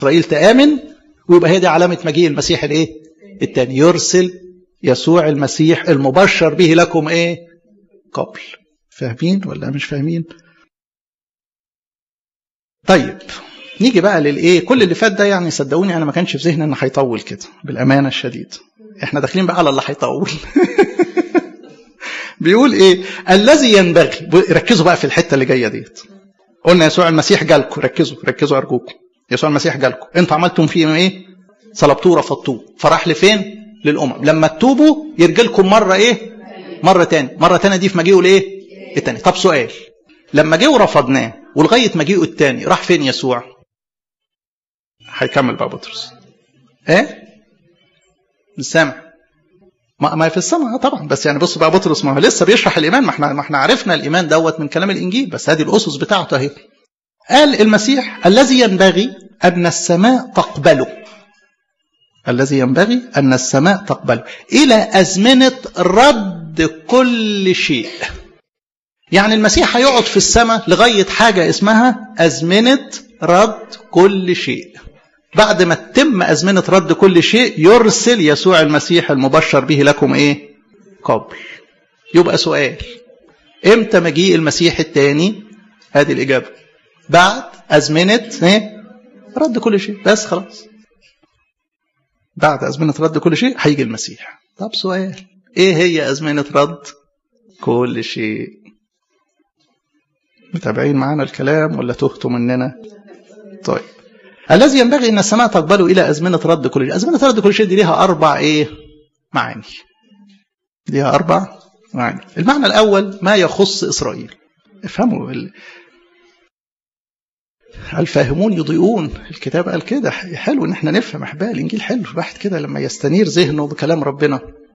اسرائيل تامن ويبقى هي دي علامه مجيء المسيح الايه الثاني يرسل يسوع المسيح المبشر به لكم ايه قبل فاهمين ولا مش فاهمين طيب نيجي بقى للايه كل اللي فات ده يعني صدقوني انا ما كانش في ذهني ان هيطول كده بالامانه الشديده احنا داخلين بقى على اللي هيطول بيقول ايه الذي ينبغي ركزوا بقى في الحته اللي جايه ديت قلنا يسوع المسيح جالكم ركزوا ركزوا ارجوكم يسوع المسيح جالكم انتوا عملتم فيه ايه صلبتوه رفضتوه فراح لفين للامم لما تتوبوا يرجي لكم مره ايه مره تاني مره تانية دي في مجيئه الايه التاني طب سؤال لما جه ورفضناه ولغايه مجيئه التاني راح فين يسوع هيكمل بقى بطرس ايه مش سامع ما ما في السماء طبعا بس يعني بص بقى بطرس ما هو لسه بيشرح الايمان ما احنا ما احنا عرفنا الايمان دوت من كلام الانجيل بس هذه الاسس بتاعته اهي قال المسيح الذي ينبغي ان السماء تقبله الذي ينبغي ان السماء تقبله الى ازمنه رد كل شيء يعني المسيح هيقعد في السماء لغايه حاجه اسمها ازمنه رد كل شيء بعد ما تتم أزمنة رد كل شيء يرسل يسوع المسيح المبشر به لكم إيه؟ قبل. يبقى سؤال إمتى مجيء المسيح الثاني؟ هذه الإجابة. بعد أزمنة إيه؟ رد كل شيء بس خلاص. بعد أزمنة رد كل شيء هيجي المسيح. طب سؤال إيه هي أزمنة رد كل شيء؟ متابعين معانا الكلام ولا تهتوا مننا؟ طيب الذي ينبغي ان السماء تقبله الى ازمنه رد كل شيء، ازمنه رد كل شيء دي ليها اربع ايه؟ معاني. ليها اربع معاني. المعنى الاول ما يخص اسرائيل. افهموا ال... الفاهمون يضيئون الكتاب قال كده حلو ان احنا نفهم احبائي الانجيل حلو الواحد كده لما يستنير ذهنه بكلام ربنا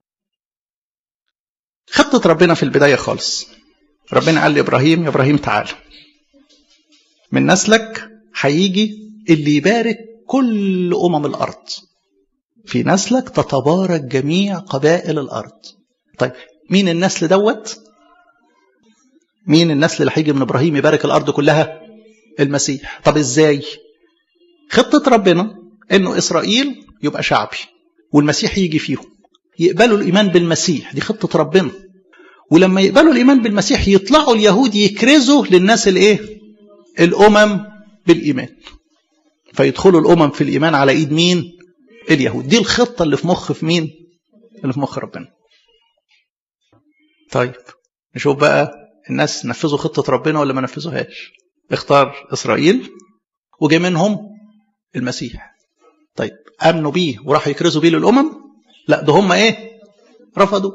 خطة ربنا في البداية خالص ربنا قال لإبراهيم يا إبراهيم تعال من نسلك هيجي اللي يبارك كل أمم الأرض في نسلك تتبارك جميع قبائل الأرض طيب مين النسل دوت مين النسل اللي هيجي من إبراهيم يبارك الأرض كلها المسيح طب إزاي خطة ربنا إنه إسرائيل يبقى شعبي والمسيح يجي فيهم يقبلوا الإيمان بالمسيح دي خطة ربنا ولما يقبلوا الإيمان بالمسيح يطلعوا اليهود يكرزوا للناس الإيه الأمم بالإيمان فيدخلوا الأمم في الإيمان على إيد مين اليهود دي الخطة اللي في مخ في مين اللي في مخ ربنا طيب نشوف بقى الناس نفذوا خطة ربنا ولا ما نفذوهاش اختار إسرائيل وجي منهم المسيح طيب امنوا بيه وراحوا يكرزوا بيه للامم لا ده هم ايه رفضوا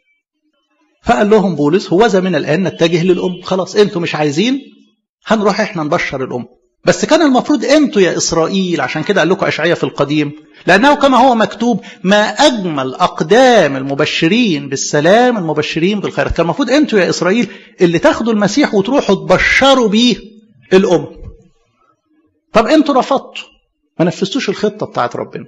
فقال لهم بولس هو من الان نتجه للام خلاص انتوا مش عايزين هنروح احنا نبشر الام بس كان المفروض انتوا يا اسرائيل عشان كده قال لكم اشعياء في القديم لانه كما هو مكتوب ما اجمل اقدام المبشرين بالسلام المبشرين بالخير كان المفروض انتوا يا اسرائيل اللي تاخدوا المسيح وتروحوا تبشروا بيه الام طب انتوا رفضتوا ما نفذتوش الخطة بتاعت ربنا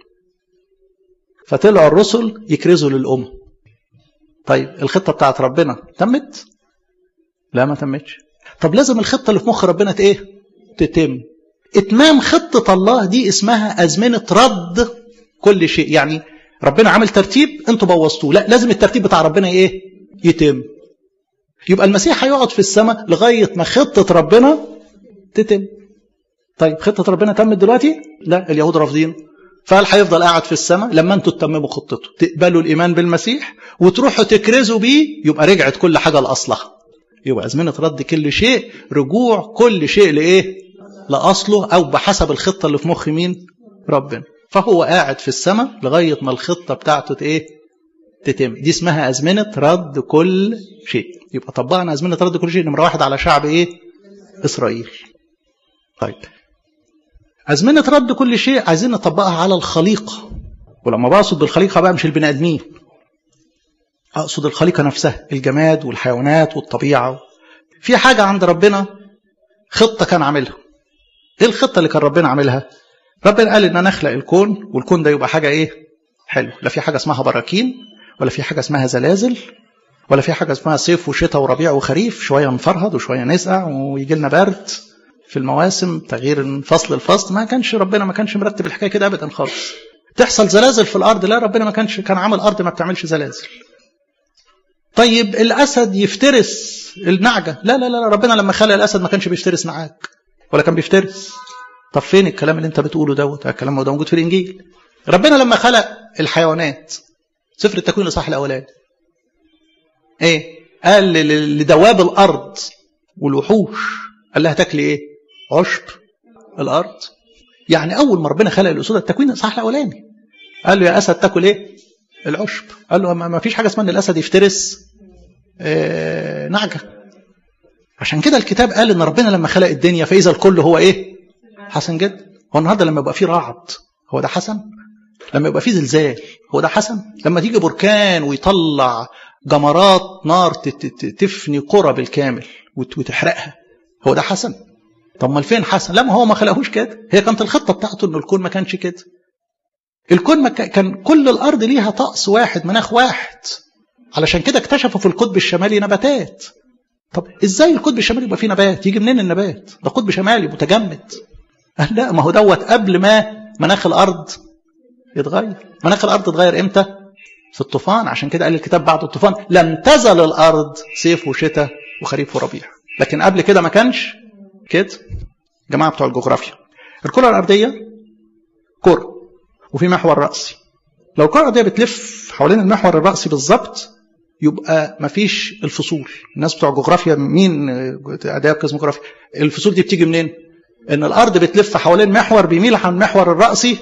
فطلعوا الرسل يكرزوا للأمة طيب الخطة بتاعت ربنا تمت لا ما تمتش طب لازم الخطة اللي في مخ ربنا ايه تتم اتمام خطة الله دي اسمها أزمنة رد كل شيء يعني ربنا عامل ترتيب انتوا بوظتوه لا لازم الترتيب بتاع ربنا ايه يتم يبقى المسيح هيقعد في السماء لغاية ما خطة ربنا تتم طيب خطة ربنا تمت دلوقتي؟ لا اليهود رافضين فقال هيفضل قاعد في السماء لما انتوا تتمموا خطته تقبلوا الايمان بالمسيح وتروحوا تكرزوا بيه يبقى رجعت كل حاجه لاصلها يبقى ازمنه رد كل شيء رجوع كل شيء لايه لاصله او بحسب الخطه اللي في مخ مين ربنا فهو قاعد في السماء لغايه ما الخطه بتاعته ايه تتم دي اسمها ازمنه رد كل شيء يبقى طبقنا ازمنه رد كل شيء نمره واحد على شعب ايه اسرائيل طيب أزمنة رد كل شيء عايزين نطبقها على الخليقة ولما بقصد بالخليقة بقى مش البني آدمين أقصد الخليقة نفسها الجماد والحيوانات والطبيعة في حاجة عند ربنا خطة كان عاملها إيه الخطة اللي كان ربنا عاملها ربنا قال إن نخلق الكون والكون ده يبقى حاجة إيه حلو لا في حاجة اسمها براكين ولا في حاجة اسمها زلازل ولا في حاجة اسمها صيف وشتاء وربيع وخريف شوية نفرهد وشوية نسقع ويجي لنا برد في المواسم تغيير من فصل لفصل ما كانش ربنا ما كانش مرتب الحكايه كده ابدا خالص تحصل زلازل في الارض لا ربنا ما كانش كان عامل ارض ما بتعملش زلازل طيب الاسد يفترس النعجه لا لا لا ربنا لما خلق الاسد ما كانش بيفترس نعاج ولا كان بيفترس طب فين الكلام اللي انت بتقوله دوت الكلام ده موجود في الانجيل ربنا لما خلق الحيوانات سفر التكوين الاصحاح الاولاني ايه قال لدواب الارض والوحوش قال لها تاكلي ايه عشب الارض يعني اول ما ربنا خلق الاسود التكوين الاصحاح الاولاني قال له يا اسد تاكل ايه العشب قال له ما فيش حاجه اسمها ان الاسد يفترس آه نعجه عشان كده الكتاب قال ان ربنا لما خلق الدنيا فاذا الكل هو ايه حسن جدا هو النهارده لما يبقى فيه رعد هو ده حسن لما يبقى فيه زلزال هو ده حسن لما تيجي بركان ويطلع جمرات نار تفني قرى بالكامل وتحرقها هو ده حسن طب ما فين حسن لا ما هو ما خلقهوش كده هي كانت الخطه بتاعته ان الكون ما كانش كده الكون ما كان كل الارض ليها طقس واحد مناخ واحد علشان كده اكتشفوا في القطب الشمالي نباتات طب ازاي القطب الشمالي يبقى فيه نبات يجي منين النبات ده قطب شمالي متجمد لا ما هو دوت قبل ما مناخ الارض يتغير مناخ الارض اتغير امتى في الطوفان عشان كده قال الكتاب بعد الطوفان لم تزل الارض صيف وشتاء وخريف وربيع لكن قبل كده ما كانش كده جماعه بتوع الجغرافيا الكره الارضيه كره وفي محور راسي لو الكره الارضيه بتلف حوالين المحور الراسي بالظبط يبقى ما فيش الفصول الناس بتوع جغرافيا مين اداب قسم جغرافيا الفصول دي بتيجي منين ان الارض بتلف حوالين محور بيميل عن المحور الراسي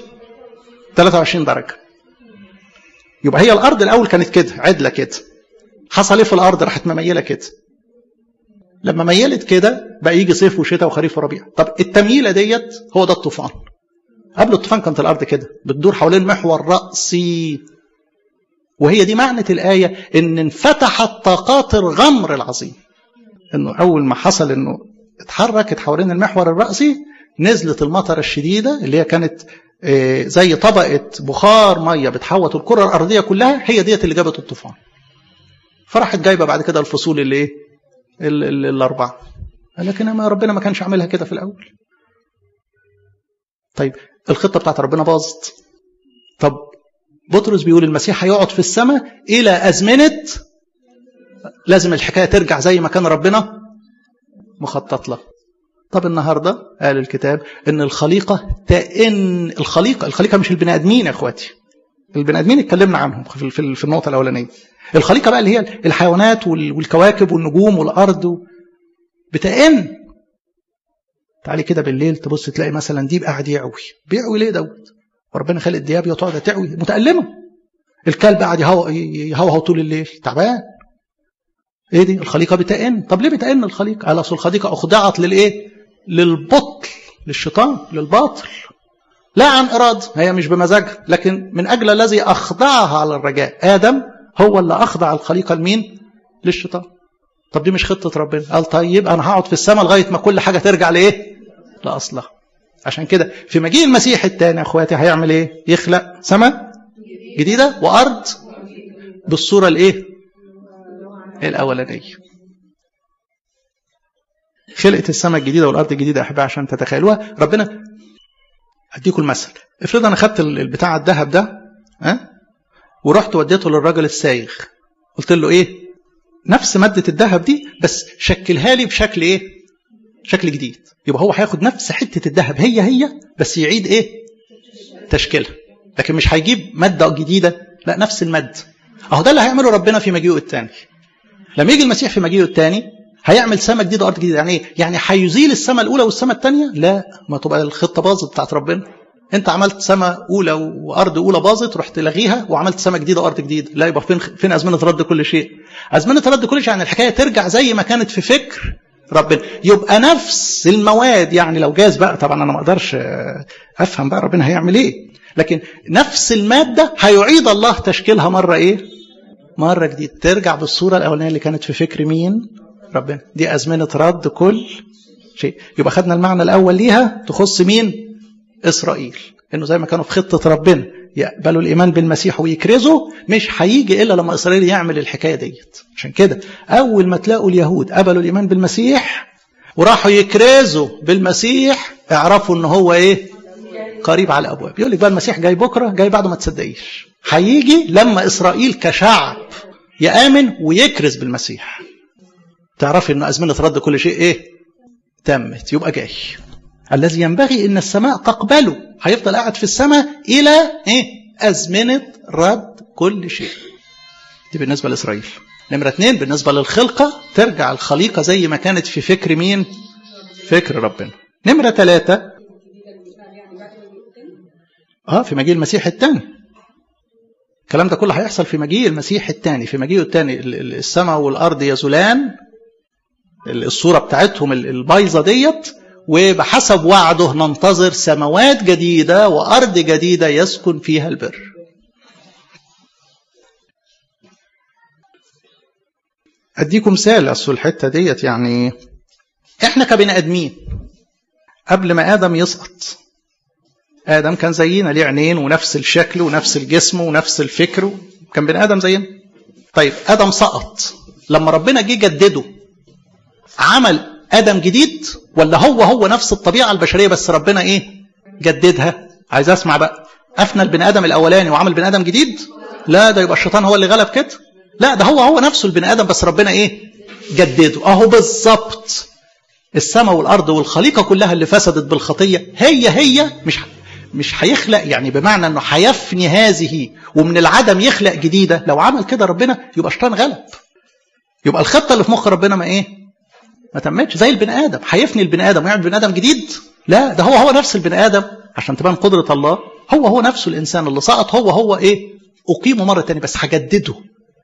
23 درجه يبقى هي الارض الاول كانت كده عدله كده حصل ايه في الارض راحت مميله كده لما ميلت كده بقى يجي صيف وشتاء وخريف وربيع طب التمييله ديت هو ده الطوفان قبل الطوفان كانت الارض كده بتدور حوالين محور راسي وهي دي معنى الايه ان انفتحت طاقات الغمر العظيم انه اول ما حصل انه اتحركت حوالين المحور الراسي نزلت المطره الشديده اللي هي كانت زي طبقه بخار ميه بتحوط الكره الارضيه كلها هي ديت اللي جابت الطوفان فراحت جايبه بعد كده الفصول اللي ايه الاربعه لكن ما ربنا ما كانش عاملها كده في الاول طيب الخطه بتاعت ربنا باظت طب بطرس بيقول المسيح هيقعد في السماء الى ازمنه لازم الحكايه ترجع زي ما كان ربنا مخطط لها طب النهارده قال الكتاب ان الخليقه تئن الخليقه الخليقه مش البني ادمين يا اخواتي البني ادمين اتكلمنا عنهم في في النقطه الاولانيه الخليقه بقى اللي هي الحيوانات والكواكب والنجوم والارض بتئن تعالي كده بالليل تبص تلاقي مثلا ديب قاعد يعوي بيعوي ليه دوت وربنا خلق الدياب تقعد تعوي متألمة الكلب قاعد يهوهو طول الليل تعبان ايه دي الخليقة بتئن طب ليه بتئن الخليقة قال اصل الخليقة اخضعت للايه للبطل للشيطان للباطل لا عن إرادة هي مش بمزاجها لكن من أجل الذي أخضعها على الرجاء آدم هو اللي أخضع الخليقة لمين للشيطان طب دي مش خطة ربنا قال طيب أنا هقعد في السماء لغاية ما كل حاجة ترجع لإيه لأصلها عشان كده في مجيء المسيح الثاني يا اخواتي هيعمل ايه يخلق سماء جديدة وأرض بالصورة الايه الأولانية خلقت السماء الجديدة والأرض الجديدة أحبها عشان تتخيلوها ربنا أديكم المثل افرض أنا خدت البتاع الذهب ده ها ورحت وديته للراجل السايغ قلت له إيه نفس مادة الذهب دي بس شكلها لي بشكل إيه شكل جديد يبقى هو هياخد نفس حتة الذهب هي هي بس يعيد إيه تشكيلها لكن مش هيجيب مادة جديدة لا نفس المادة أهو ده اللي هيعمله ربنا في مجيئه الثاني لما يجي المسيح في مجيئه الثاني هيعمل سماء جديده وارض جديده يعني ايه؟ يعني هيزيل السماء الاولى والسماء الثانيه؟ لا ما تبقى الخطه باظت بتاعت ربنا. انت عملت سماء اولى وارض اولى باظت رحت لغيها وعملت سماء جديده وارض جديده، لا يبقى فين فين ازمنه رد كل شيء؟ ازمنه رد كل شيء يعني الحكايه ترجع زي ما كانت في فكر ربنا، يبقى نفس المواد يعني لو جاز بقى طبعا انا ما اقدرش افهم بقى ربنا هيعمل ايه، لكن نفس الماده هيعيد الله تشكيلها مره ايه؟ مره جديده، ترجع بالصوره الاولانيه اللي كانت في فكر مين؟ ربنا دي أزمنة رد كل شيء يبقى خدنا المعنى الأول ليها تخص مين إسرائيل إنه زي ما كانوا في خطة ربنا يقبلوا الإيمان بالمسيح ويكرزوا مش هيجي إلا لما إسرائيل يعمل الحكاية ديت عشان كده أول ما تلاقوا اليهود قبلوا الإيمان بالمسيح وراحوا يكرزوا بالمسيح اعرفوا ان هو ايه قريب على الابواب يقول لك بقى المسيح جاي بكره جاي بعده ما تصدقيش هيجي لما اسرائيل كشعب يامن ويكرز بالمسيح تعرفي ان ازمنه رد كل شيء ايه تمت يبقى جاي الذي ينبغي ان السماء تقبله هيفضل قاعد في السماء الى ايه ازمنه رد كل شيء دي بالنسبه لاسرائيل نمره اثنين بالنسبه للخلقه ترجع الخليقه زي ما كانت في فكر مين فكر ربنا نمره ثلاثه اه في مجيء المسيح الثاني الكلام ده كله هيحصل في مجيء المسيح الثاني في مجيئه الثاني السماء والارض يزولان الصوره بتاعتهم البايظه ديت وبحسب وعده ننتظر سماوات جديده وارض جديده يسكن فيها البر اديكم مثال اصل الحته ديت يعني احنا كبني ادمين قبل ما ادم يسقط ادم كان زينا ليه عينين ونفس الشكل ونفس الجسم ونفس الفكر كان بني ادم زينا طيب ادم سقط لما ربنا جه جدده عمل ادم جديد ولا هو هو نفس الطبيعه البشريه بس ربنا ايه جددها عايز اسمع بقى افنى البني ادم الاولاني وعمل بني ادم جديد لا ده يبقى الشيطان هو اللي غلب كده لا ده هو هو نفسه البني ادم بس ربنا ايه جدده اهو بالظبط السماء والارض والخليقه كلها اللي فسدت بالخطيه هي هي مش مش هيخلق يعني بمعنى انه هيفني هذه ومن العدم يخلق جديده لو عمل كده ربنا يبقى الشيطان غلب يبقى الخطه اللي في مخ ربنا ما ايه ما تمتش زي البني ادم هيفني البني ادم ويعمل بني ادم جديد لا ده هو هو نفس البني ادم عشان تبان قدره الله هو هو نفسه الانسان اللي سقط هو هو ايه اقيمه مره تانية بس هجدده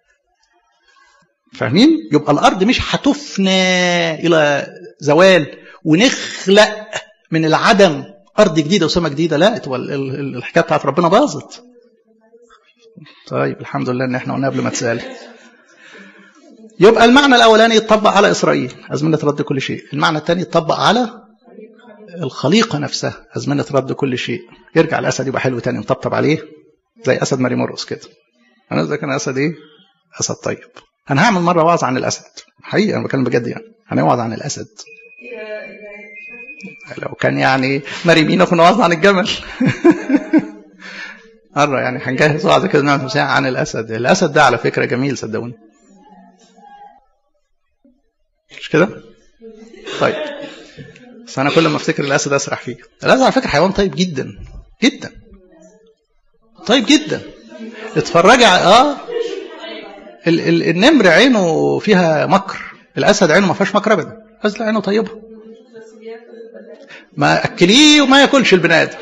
فاهمين يبقى الارض مش هتفنى الى زوال ونخلق من العدم ارض جديده وسماء جديده لا تبقى الحكايه بتاعت ربنا باظت طيب الحمد لله ان احنا قلنا قبل ما تسال يبقى المعنى الاولاني يتطبق على اسرائيل ازمنه رد كل شيء المعنى الثاني يتطبق على الخليقه نفسها ازمنه رد كل شيء يرجع الاسد يبقى حلو تاني نطبطب عليه زي اسد ماري مرقس كده انا ازاي كان اسد ايه اسد طيب انا هعمل مره وعظ عن الاسد حقيقه انا بتكلم بجد يعني هنوعظ عن الاسد لو كان يعني مريمين كنا وعظنا عن الجمل مرة يعني هنجهز وعظة كده نعمل ساعة عن الأسد الأسد ده على فكرة جميل صدقوني مش كده؟ طيب بس أنا كل ما أفتكر الأسد أسرح فيه الأسد على فكرة حيوان طيب جدا جدا طيب جدا اتفرجي على اه ال ال النمر عينه فيها مكر الاسد عينه ما فيهاش مكر ابدا الاسد عينه طيبه ما اكليه وما ياكلش البني ادم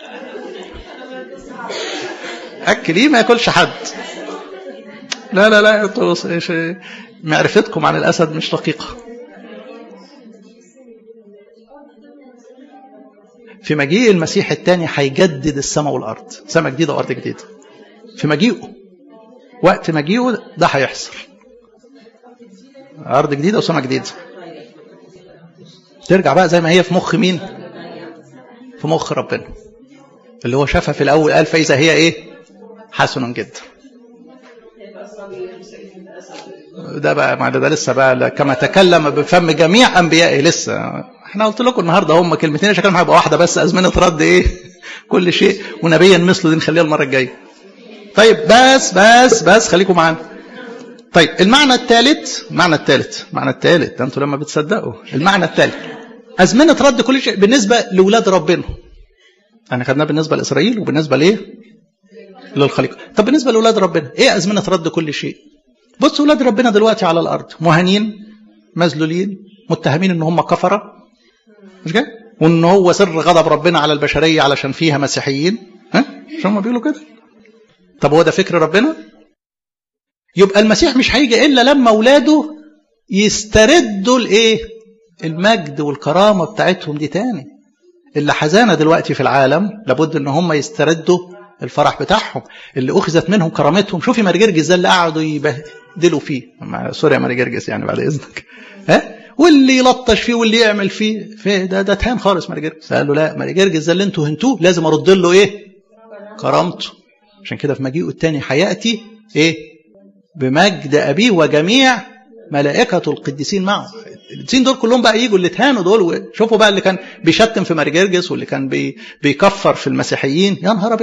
اكليه ما ياكلش حد لا لا لا ايش معرفتكم عن الاسد مش دقيقه في مجيء المسيح الثاني هيجدد السماء والارض سماء جديده وارض جديده في مجيئه وقت مجيئه ده هيحصل ارض جديده وسماء جديده ترجع بقى زي ما هي في مخ مين في مخ ربنا اللي هو شافها في الاول قال فاذا هي ايه حسن جدا ده بقى ما ده, ده لسه بقى كما تكلم بفم جميع انبيائه لسه احنا قلت لكم النهارده هم كلمتين شكلهم هيبقى واحده بس ازمنه رد ايه كل شيء ونبيا مثله دي نخليها المره الجايه طيب بس بس بس خليكم معانا طيب المعنى الثالث المعنى الثالث المعنى الثالث ده انتوا لما بتصدقوا المعنى الثالث ازمنه رد كل شيء بالنسبه لاولاد ربنا انا خدناه بالنسبه لاسرائيل وبالنسبه لايه للخليقه طب بالنسبه لاولاد ربنا ايه ازمنه رد كل شيء بص اولاد ربنا دلوقتي على الارض مهانين مذلولين متهمين ان هم كفره مش كده وان هو سر غضب ربنا على البشريه علشان فيها مسيحيين ها مش هم بيقولوا كده طب هو ده فكر ربنا يبقى المسيح مش هيجي الا لما اولاده يستردوا الايه المجد والكرامه بتاعتهم دي تاني اللي حزانه دلوقتي في العالم لابد ان هم يستردوا الفرح بتاعهم اللي اخذت منهم كرامتهم شوفي مرجرجس ده اللي قعدوا يبهدلوا فيه سوري يا مرجرجس يعني بعد اذنك ها واللي يلطش فيه واللي يعمل فيه, فيه ده ده تهان خالص مرجرجس قال له لا مرجرجس ده اللي انتوا هنتوه لازم ارد له ايه كرامته عشان كده في مجيئه الثاني هياتي ايه بمجد ابيه وجميع ملائكه القديسين معه القديسين دول كلهم بقى يجوا اللي اتهانوا دول وشوفوا بقى اللي كان بيشتم في مرجرجس واللي كان بي بيكفر في المسيحيين يا نهار